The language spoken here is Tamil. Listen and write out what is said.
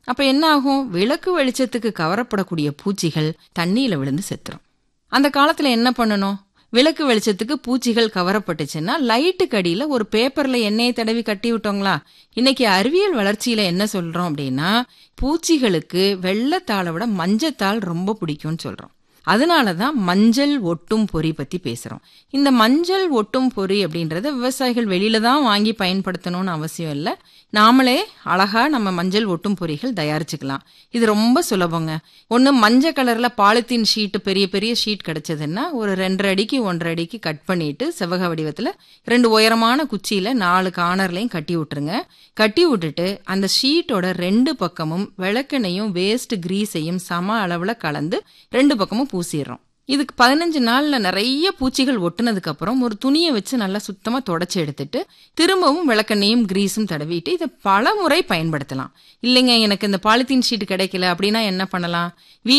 அப்ப என்ன ஆகும் விளக்கு வெளிச்சத்துக்கு கவரப்படக்கூடிய பூச்சிகள் தண்ணியில விழுந்து செத்துரும் அந்த காலத்துல என்ன பண்ணணும் விளக்கு வெளிச்சத்துக்கு பூச்சிகள் கவரப்பட்டுச்சுன்னா லைட்டுக்கு அடியில ஒரு பேப்பர்ல எண்ணெயை தடவி கட்டி விட்டோங்களா இன்னைக்கு அறிவியல் வளர்ச்சியில என்ன சொல்றோம் அப்படின்னா பூச்சிகளுக்கு வெள்ளத்தாளை விட மஞ்சத்தாள் ரொம்ப பிடிக்கும்னு சொல்றோம் அதனால தான் மஞ்சள் ஒட்டும் பொறி பத்தி பேசுறோம் இந்த மஞ்சள் ஒட்டும் பொறி அப்படின்றத விவசாயிகள் வெளியில தான் வாங்கி பயன்படுத்தணும்னு அவசியம் இல்லை நாமளே அழகா நம்ம மஞ்சள் ஒட்டும் பொறிகள் தயாரிச்சுக்கலாம் இது ரொம்ப சுலபங்க ஒன்று மஞ்சள் கலர்ல பாலித்தீன் ஷீட் பெரிய பெரிய ஷீட் கிடைச்சதுன்னா ஒரு ரெண்டரை அடிக்கு ஒன்றரை அடிக்கு கட் பண்ணிட்டு செவ்வக வடிவத்துல ரெண்டு உயரமான குச்சியில நாலு கார்னர்லையும் கட்டி விட்டுருங்க கட்டி விட்டுட்டு அந்த ஷீட்டோட ரெண்டு பக்கமும் விளக்கெண்ணையும் வேஸ்ட் கிரீஸையும் சம அளவுல கலந்து ரெண்டு பக்கமும் பூசிடுறோம் இதுக்கு பதினஞ்சு நாள்ல நிறைய பூச்சிகள் ஒட்டுனதுக்கு அப்புறம் ஒரு துணியை வச்சு நல்லா சுத்தமா தொடச்சி எடுத்துட்டு திரும்பவும் விளக்கெண்ணையும் கிரீஸும் தடவிட்டு இதை பல முறை பயன்படுத்தலாம் இல்லைங்க எனக்கு இந்த பாலித்தீன் ஷீட் கிடைக்கல அப்படின்னா என்ன பண்ணலாம் வீ